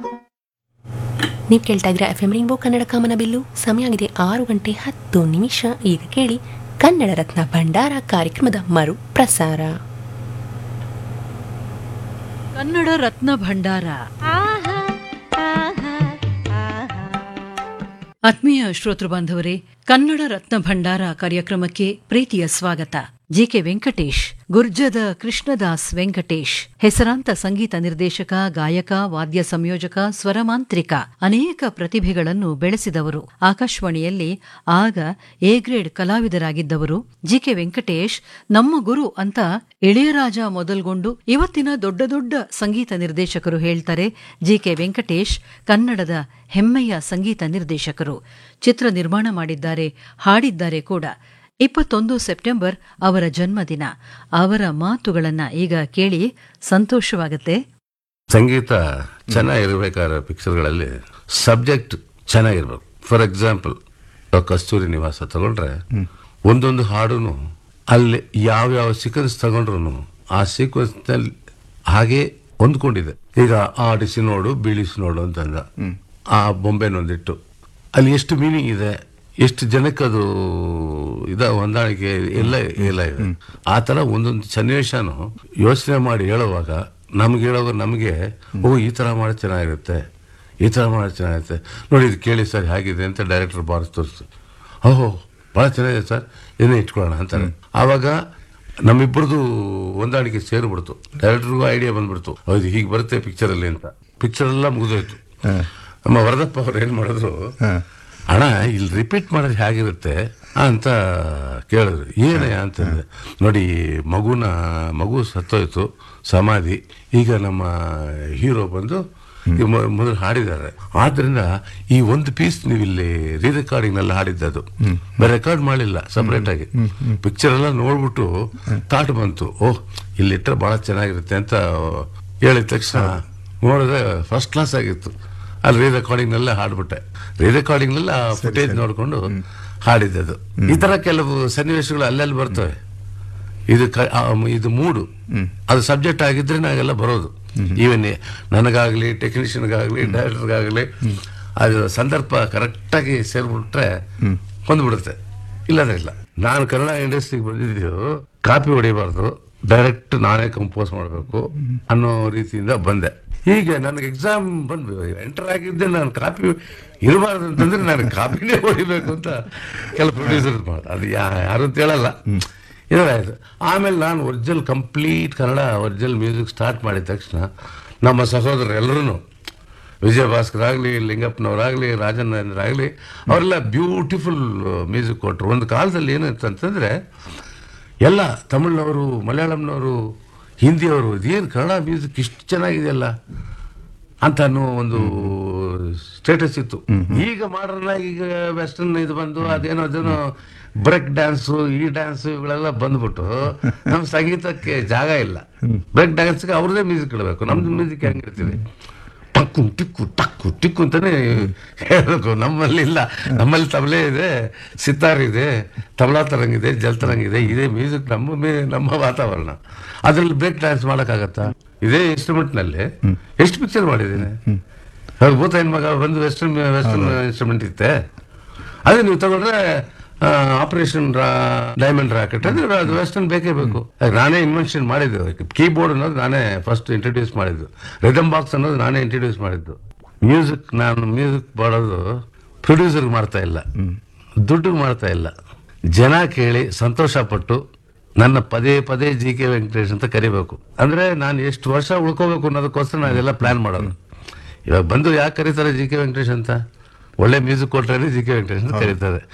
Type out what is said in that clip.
ನೀವು ಕೇಳ್ತಾ ಇದ್ದೀರಾ ಎಫ್ ಎಂ ರಿಂಬೋ ಕನ್ನಡ ಕಾಮನ ಬಿಲ್ಲು ಸಮಯ ಆಗಿದೆ ಆರು ಗಂಟೆ ಹತ್ತು ನಿಮಿಷ ಈಗ ಕೇಳಿ ಕನ್ನಡ ರತ್ನ ಭಂಡಾರ ಕಾರ್ಯಕ್ರಮದ ಮರು ಪ್ರಸಾರ ಕನ್ನಡ ರತ್ನ ಭಂಡಾರ ಆತ್ಮೀಯ ಶ್ರೋತೃ ಬಾಂಧವರೇ ಕನ್ನಡ ರತ್ನ ಭಂಡಾರ ಕಾರ್ಯಕ್ರಮಕ್ಕೆ ಪ್ರೀತಿಯ ಸ್ವಾಗತ ಜಿಕೆ ವೆಂಕಟೇಶ್ ಗುರ್ಜದ ಕೃಷ್ಣದಾಸ್ ವೆಂಕಟೇಶ್ ಹೆಸರಾಂತ ಸಂಗೀತ ನಿರ್ದೇಶಕ ಗಾಯಕ ವಾದ್ಯ ಸಂಯೋಜಕ ಸ್ವರಮಾಂತ್ರಿಕ ಅನೇಕ ಪ್ರತಿಭೆಗಳನ್ನು ಬೆಳೆಸಿದವರು ಆಕಾಶವಾಣಿಯಲ್ಲಿ ಆಗ ಎ ಗ್ರೇಡ್ ಕಲಾವಿದರಾಗಿದ್ದವರು ಜಿಕೆ ವೆಂಕಟೇಶ್ ನಮ್ಮ ಗುರು ಅಂತ ಇಳೆಯರಾಜ ಮೊದಲ್ಗೊಂಡು ಇವತ್ತಿನ ದೊಡ್ಡ ದೊಡ್ಡ ಸಂಗೀತ ನಿರ್ದೇಶಕರು ಹೇಳ್ತಾರೆ ಜಿಕೆ ವೆಂಕಟೇಶ್ ಕನ್ನಡದ ಹೆಮ್ಮೆಯ ಸಂಗೀತ ನಿರ್ದೇಶಕರು ಚಿತ್ರ ನಿರ್ಮಾಣ ಮಾಡಿದ್ದಾರೆ ಹಾಡಿದ್ದಾರೆ ಕೂಡ ಇಪ್ಪತ್ತೊಂದು ಸೆಪ್ಟೆಂಬರ್ ಅವರ ಜನ್ಮದಿನ ಅವರ ಮಾತುಗಳನ್ನ ಈಗ ಕೇಳಿ ಸಂತೋಷವಾಗತ್ತೆ ಸಂಗೀತ ಚೆನ್ನಾಗಿರ್ಬೇಕಾದ್ರೆ ಪಿಕ್ಚರ್ಗಳಲ್ಲಿ ಸಬ್ಜೆಕ್ಟ್ ಚೆನ್ನಾಗಿರ್ಬೇಕು ಫಾರ್ ಎಕ್ಸಾಂಪಲ್ ಕಸ್ತೂರಿ ನಿವಾಸ ತಗೊಂಡ್ರೆ ಒಂದೊಂದು ಹಾಡುನು ಅಲ್ಲಿ ಯಾವ್ಯಾವ ಸೀಕ್ವೆನ್ಸ್ ತಗೊಂಡ್ರು ಆ ಸೀಕ್ವೆನ್ಸ್ ನಲ್ಲಿ ಹಾಗೆ ಹೊಂದ್ಕೊಂಡಿದೆ ಈಗ ಆಡಿಸಿ ನೋಡು ಬೀಳಿಸಿ ನೋಡು ಅಂತಂದ ಆ ಬೊಂಬೆನೊಂದಿಟ್ಟು ಅಲ್ಲಿ ಎಷ್ಟು ಮೀನಿಂಗ್ ಇದೆ ಎಷ್ಟು ಜನಕ್ಕೆ ಅದು ಇದ ಹೊಂದಾಣಿಕೆ ಎಲ್ಲ ಎಲ್ಲ ಇದೆ ಆ ತರ ಒಂದೊಂದು ಸನ್ನಿವೇಶನು ಯೋಚನೆ ಮಾಡಿ ಹೇಳುವಾಗ ನಮ್ಗೆ ಹೇಳುವಾಗ ನಮಗೆ ಓ ಈ ತರ ಮಾಡಿ ಚೆನ್ನಾಗಿರುತ್ತೆ ಈ ತರ ಮಾಡಿ ಚೆನ್ನಾಗಿರುತ್ತೆ ನೋಡಿ ಇದು ಕೇಳಿ ಸರ್ ಹೇಗಿದೆ ಅಂತ ಡೈರೆಕ್ಟರ್ ಬಾರಿಸ್ ತೋರಿಸ್ತು ಓಹೋ ಬಹಳ ಚೆನ್ನಾಗಿದೆ ಸರ್ ಇದನ್ನೇ ಇಟ್ಕೊಳ್ಳೋಣ ಅಂತಾರೆ ಆವಾಗ ನಮ್ಮಿಬ್ಬರದು ಹೊಂದಾಣಿಕೆ ಸೇರಿಬಿಡ್ತು ಡೈರೆಕ್ಟರ್ಗೂ ಐಡಿಯಾ ಬಂದ್ಬಿಡ್ತು ಹೌದು ಹೀಗೆ ಬರುತ್ತೆ ಪಿಕ್ಚರ್ ಅಲ್ಲಿ ಅಂತ ಪಿಕ್ಚರ್ ಎಲ್ಲ ಮುಗಿದೋಯ್ತು ನಮ್ಮ ವರದಪ್ಪ ಅವ್ರು ಏನ್ ಮಾಡಿದ್ರು ಅಣ್ಣ ಇಲ್ಲಿ ರಿಪೀಟ್ ಮಾಡೋದು ಹೇಗಿರುತ್ತೆ ಅಂತ ಕೇಳಿದ್ರು ಏನಯ್ಯ ಅಂತಂದ್ರೆ ನೋಡಿ ಮಗುನ ಮಗು ಸತ್ತೋಯ್ತು ಸಮಾಧಿ ಈಗ ನಮ್ಮ ಹೀರೋ ಬಂದು ಈ ಮೊ- ಮೊದಲು ಹಾಡಿದ್ದಾರೆ ಆದ್ರಿಂದ ಈ ಒಂದು ಪೀಸ್ ನೀವು ಇಲ್ಲಿ ರೀ ರೆಕಾರ್ಡಿಂಗ್ ನಲ್ಲಿ ಹಾಡಿದ್ದದು ಬೇರೆ ರೆಕಾರ್ಡ್ ಮಾಡಲಿಲ್ಲ ಸಪರೇಟ್ ಆಗಿ ಪಿಕ್ಚರ್ ಎಲ್ಲ ನೋಡ್ಬಿಟ್ಟು ಥಾಟ್ ಬಂತು ಓಹ್ ಇಲ್ಲಿಟ್ರೆ ಬಹಳ ಚೆನ್ನಾಗಿರುತ್ತೆ ಅಂತ ಹೇಳಿದ ತಕ್ಷಣ ನೋಡಿದ್ರೆ ಫಸ್ಟ್ ಕ್ಲಾಸ್ ಆಗಿತ್ತು ಅಲ್ಲಿ ರೀ ರೆಕಾರ್ಡಿಂಗ್ ನಲ್ಲೇ ಹಾಡ್ಬಿಟ್ಟೆ ರೀ ರೆಕಾರ್ಡಿಂಗ್ ನಲ್ಲಿ ಆ ಫುಟೇಜ್ ನೋಡ್ಕೊಂಡು ಹಾಡಿದ್ದದು ಈ ತರ ಕೆಲವು ಸನ್ನಿವೇಶಗಳು ಅಲ್ಲೆಲ್ಲಿ ಬರ್ತವೆ ಇದು ಕ- ಆ, ಇದು ಮೂಡು ಅದು ಸಬ್ಜೆಕ್ಟ್ ಆಗಿದ್ರೆ ನಾವೆಲ್ಲ ಬರೋದು ಈವನ್ ನನಗಾಗ್ಲಿ ಟೆಕ್ನಿಷಿಯನ್ಗಾಗ್ಲಿ ಡೈರೆಕ್ಟರ್ಗಾಗ್ಲಿ ಅದು ಸಂದರ್ಭ ಕರೆಕ್ಟಾಗಿ ಸೇರ್ಬಿಟ್ರೆ ಹೊಂದ್ಬಿಡುತ್ತೆ ಇಲ್ಲದ್ರೆ ಇಲ್ಲ ನಾನು ಕನ್ನಡ ಇಂಡಸ್ಟ್ರಿಗೆ ಬಂದಿದ್ದು ಕಾಪಿ ಹೊಡಿಬಾರ್ದು ಡೈರೆಕ್ಟ್ ನಾನೇ ಕಂಪೋಸ್ ಮಾಡಬೇಕು ಅನ್ನೋ ರೀತಿಯಿಂದ ಬಂದೆ ಹೀಗೆ ನನಗೆ ಎಕ್ಸಾಮ್ ಬಂದು ಎಂಟರ್ ಆಗಿದ್ದೆ ನಾನು ಕಾಪಿ ಇರಬಾರ್ದು ಅಂತಂದ್ರೆ ನಾನು ಕಾಪಿನೇ ಹೊಡಿಬೇಕು ಅಂತ ಕೆಲವು ಪ್ರೊಡ್ಯೂಸರ್ ಮಾಡ ಅದು ಯಾ- ಯಾರು ಅಂತ ಹೇಳಲ್ಲ ಇದಾಯ್ತು ಆಮೇಲೆ ನಾನು original complete Kannada original music start ಮಾಡಿದ ತಕ್ಷಣ ನಮ್ಮ ಸಹೋದರರು ಎಲ್ಲರೂ ವಿಜಯ ಭಾಸ್ಕರ್ ಆಗಲಿ ಲಿಂಗಪ್ಪನವರಾಗಲಿ ರಾಜನೇಂದ್ರ ಆಗಲಿ ಅವರೆಲ್ಲ ಬ್ಯೂಟಿಫುಲ್ ಮ್ಯೂಸಿಕ್ ಕೊಟ್ಟರು ಒಂದು ಕಾಲದಲ್ಲಿ ಏನಿತ್ತು ಅಂತಂದರೆ ಎಲ್ಲ ತಮಿಳ್ನವರು ಮಲಯಾಳಂನವರು ಹಿಂದಿಯವರು ಇದೇನು ಕನ್ನಡ ಮ್ಯೂಸಿಕ್ ಇಷ್ಟು ಚೆನ್ನಾಗಿದೆಯಲ್ಲ ಅಂತ ಅನ್ನೋ ಒಂದು ಸ್ಟೇಟಸ್ ಇತ್ತು ಈಗ ಮಾಡರ್ನ್ ಆಗಿ ಈಗ ವೆಸ್ಟರ್ನ್ ಇದು ಬಂದು ಅದೇನೋ ಅದೇನೋ ಬ್ರೇಕ್ ಡ್ಯಾನ್ಸು ಈ ಡ್ಯಾನ್ಸ್ ಇವುಗಳೆಲ್ಲ ಬಂದ್ಬಿಟ್ಟು ನಮ್ಮ ಸಂಗೀತಕ್ಕೆ ಜಾಗ ಇಲ್ಲ ಬ್ರೇಕ್ ಡ್ಯಾನ್ಸ್ಗೆ ಅವ್ರದೇ ಮ್ಯೂಸಿಕ್ ಇಡಬೇಕು ನಮ್ದು ಮ್ಯೂಸಿಕ್ ಹೆಂಗಿರ್ತೀವಿ ಟಕ್ಕು ಟಿಕ್ಕು ಟಕ್ಕು ಟಿಕ್ಕು ಅಂತಾನೆ ಹೇಳ್ಬೇಕು ನಮ್ಮಲ್ಲಿ ಇಲ್ಲ ನಮ್ಮಲ್ಲಿ ತಬಲೆ ಇದೆ ಸಿತಾರ್ ಇದೆ ತಬಲಾ ತರಂಗಿದೆ ಜಲ್ ತರಂಗಿದೆ ಇದೇ ಮ್ಯೂಸಿಕ್ ನಮ್ಮ ಮೇ- ನಮ್ಮ ವಾತಾವರಣ ಅದ್ರಲ್ಲಿ ಬ್ರೇಕ್ ಡ್ಯಾನ್ಸ್ ಮಾಡಕ್ಕಾಗತ್ತಾ ಇದೇ ಇನ್ಸ್ಟ್ರೂಮೆಂಟ್ ನಲ್ಲಿ ಎಷ್ಟು ಪಿಕ್ಚರ್ ಮಾಡಿದ್ದೀನಿ ಅವ್ರ ಭೂತ ಹೆಣ್ಮಗ ಬಂದು ವೆಸ್ಟರ್ನ್ ವೆಸ್ಟರ್ನ್ ಇನ್ಸ್ಟ್ರೂಮೆಂಟ್ ಇತ್ತೆ ಅದೇ ನೀವು ತಗೊಂಡ್ರೆ ಆಪರೇಷನ್ ಡೈಮಂಡ್ ರಾಕೆಟ್ ಅಂದ್ರೆ ಅದು ವೆಸ್ಟರ್ನ್ ಬೇಕೇ ಬೇಕು ಅದ್ ನಾನೇ ಇನ್ವೆನ್ಷನ್ ಮಾಡಿದ್ದು ಕೀಬೋರ್ಡ್ ಅನ್ನೋದು ನಾನೇ ಫಸ್ಟ್ ಇಂಟ್ರೊಡ್ಯೂಸ್ ಮಾಡಿದ್ದು ರಿದಮ್ ಬಾಕ್ಸ್ ಅನ್ನೋದು ನಾನೇ ಇಂಟ್ರೊಡ್ಯೂಸ್ ಮಾಡಿದ್ದು ಮ್ಯೂಸಿಕ್ ನಾನು ಮ್ಯೂಸಿಕ್ ಮಾಡೋದು ಪ್ರೊಡ್ಯೂಸರ್ ಮಾಡ್ತಾ ಇಲ್ಲ ದುಡ್ಡು ಮಾಡ್ತಾ ಇಲ್ಲ ಜನ ಕೇಳಿ ಸಂತೋಷ ಪಟ್ಟು ನನ್ನ ಪದೇ ಪದೇ ಜಿ ಕೆ ವೆಂಕಟೇಶ್ ಅಂತ ಕರಿಬೇಕು ಅಂದ್ರೆ ನಾನು ಎಷ್ಟು ವರ್ಷ ಉಳ್ಕೋಬೇಕು ಅನ್ನೋದಕ್ಕೋಸ್ಕರ ನಾನು ಇದೆಲ್ಲ ಪ್ಲಾನ್ ಮಾಡೋದು ಇವಾಗ ಬಂದು ಯಾಕೆ ಕರೀತಾರೆ ಜಿ ಕೆ ವೆಂಕಟೇಶ್ ಅಂತ ಒಳ್ಳೆ ಮ್ಯೂಸಿಕ್ ಕೊಟ್ರೆ ಜಿ ಕೆ ವೆಂಕಟೇಶ್ ಅಂತ ಕರೀತಾರೆ